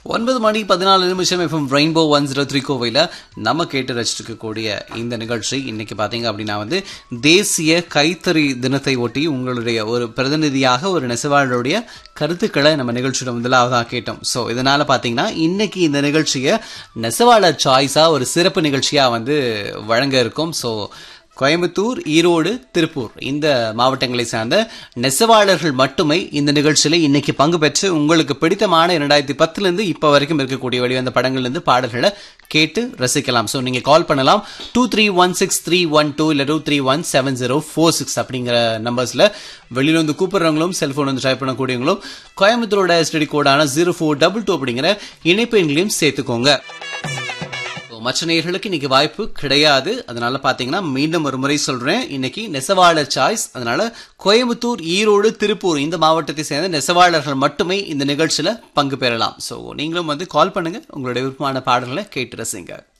ஒன்பது மணி பதினாலு நிமிஷம் FM rainbow one zero three கோவையில் நம்ம கேட்டு ரசிச்சிருக்கக்கூடிய இந்த நிகழ்ச்சி இன்னைக்கு பார்த்தீங்க அப்படின்னா வந்து தேசிய கைத்தறி தினத்தை ஒட்டி உங்களுடைய ஒரு பிரதிநிதியாக ஒரு நெசவாளருடைய கருத்துக்களை நம்ம நிகழ்ச்சியோட முதலாவதாக கேட்டோம் ஸோ இதனால பார்த்தீங்கன்னா இன்னைக்கு இந்த நிகழ்ச்சியை நெசவாளர் சாய்ஸாக ஒரு சிறப்பு நிகழ்ச்சியாக வந்து வழங்க இருக்கும் ஸோ கோயம்புத்தூர் ஈரோடு திருப்பூர் இந்த மாவட்டங்களை சார்ந்த நெசவாளர்கள் மட்டுமே இந்த நிகழ்ச்சியில் இன்னைக்கு பங்கு பெற்று உங்களுக்கு பிடித்தமான இரண்டாயிரத்தி பத்துலேருந்து இப்போ வரைக்கும் இருக்கக்கூடிய வெளிவந்த படங்கள்லேருந்து பாடல்களை கேட்டு ரசிக்கலாம் ஸோ நீங்கள் கால் பண்ணலாம் two three one six three one two இல்லை two three one seven zero four six அப்படிங்கிற நம்பர்ஸில் வெளியில் வந்து கூப்பிட்றவங்களும் செல்ஃபோன் வந்து ட்ரை பண்ணக்கூடியவங்களும் கோயம்புத்தூரோட எஸ்டிடி கோடான ஜீரோ ஃபோர் டபுள் டூ அப்படிங்கிற இணைப்பு எண்களையும் சேர்த்துக்கோங்க So, மற்ற நேயர்களுக்கு இன்னைக்கு வாய்ப்பு கிடையாது அதனால பாத்தீங்கன்னா மீண்டும் ஒரு முறை சொல்றேன் இன்னைக்கு நெசவாளர் சாய்ஸ் அதனால கோயம்புத்தூர் ஈரோடு திருப்பூர் இந்த மாவட்டத்தை சேர்ந்த நெசவாளர்கள் மட்டுமே இந்த நிகழ்ச்சியில பங்கு பெறலாம் ஸோ நீங்களும் வந்து கால் பண்ணுங்க உங்களுடைய விருப்பமான பாடல்களை கேட்டு ரசிங்க